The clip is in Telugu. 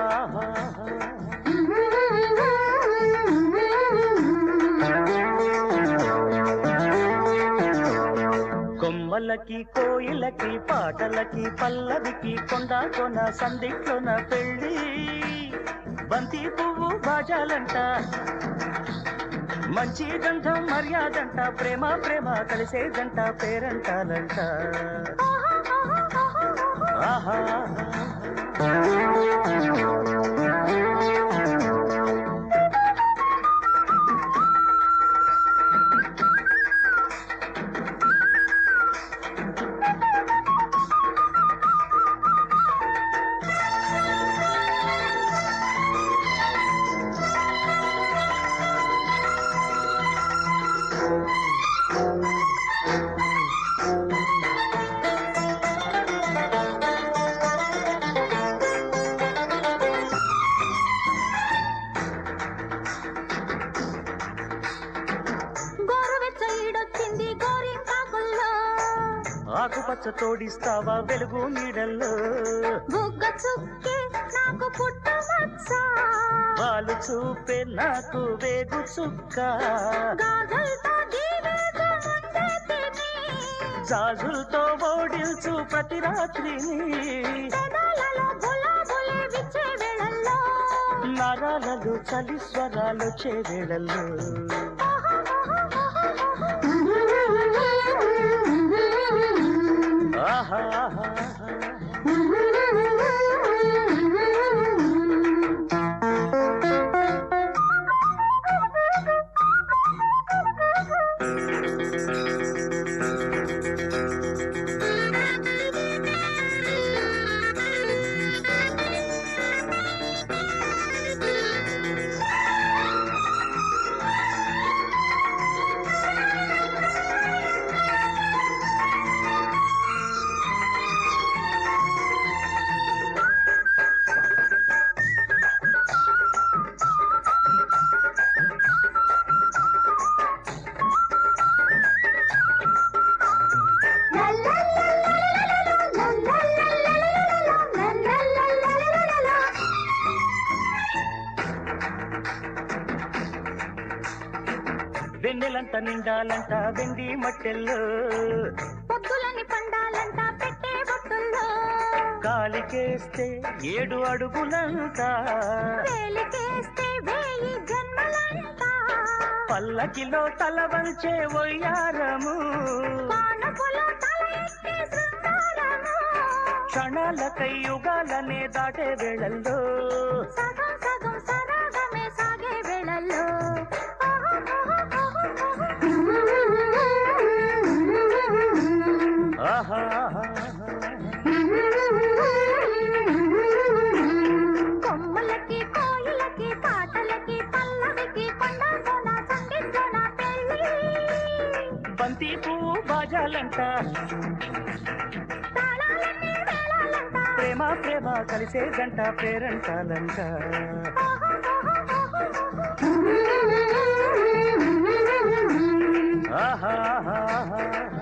ఆహా కొమ్మలకి కోయిలకి పాటలకి పల్లవికి కొండ కొన సందిట్లోన పెళ్ళి బంతి పువ్వు బాజాలంట మంచి గంధం మర్యాదంట ప్రేమ ప్రేమ కలిసేదంట పేరంటాలంట ఆహా గోరువెచ్చ ఈడొచ్చింది గోరింటాకుల్లో ఆకుపచ్చ తోడిస్తావా వెలుగు నీడల్లో బుగ్గ చుక్కి నాకు పుట్టమచ్చ వాళ్ళు చూపే నాకు వేగు చుక్క గాజులతో దీవేగా ముందే తిని జాజులతో ఓడిల్చు ప్రతి రాత్రిని పెదాలలో గులాబులే విచ్చే వేళల్లో నరాలలో చలి స్వరాలు చేవేళల్లో ఆహా ఆహా, ఆహా. వెన్నెలంట నిండాలంట వెండి మట్టెల్లో పొద్దులని పండాలంట పెట్టే బొట్టుల్లో కాలికేస్తే ఏడు అడుగులంట వేలికేస్తే వేయి జన్మలంట పల్లకిలో తల వంచే ఒయ్యారము పానపులో తల ఎత్తి శృంగారము క్షణాలకై యుగాలనే దాటే వేళల్లో సగం సగం సరాగమే సాగే వేళల్లో ఆహా ఆహా, కొమ్ములకి కోయిలకి పాటలకి పల్లవికి కొండ కోన సంగీతోన పెళ్ళి బంతి పువ్వు బాజాలంట తాళాలన్నీ వేళాలంట ప్రేమ ప్రేమ కలిసే గంట పేరంటాలంట ఆహా ఆహా, ఆహా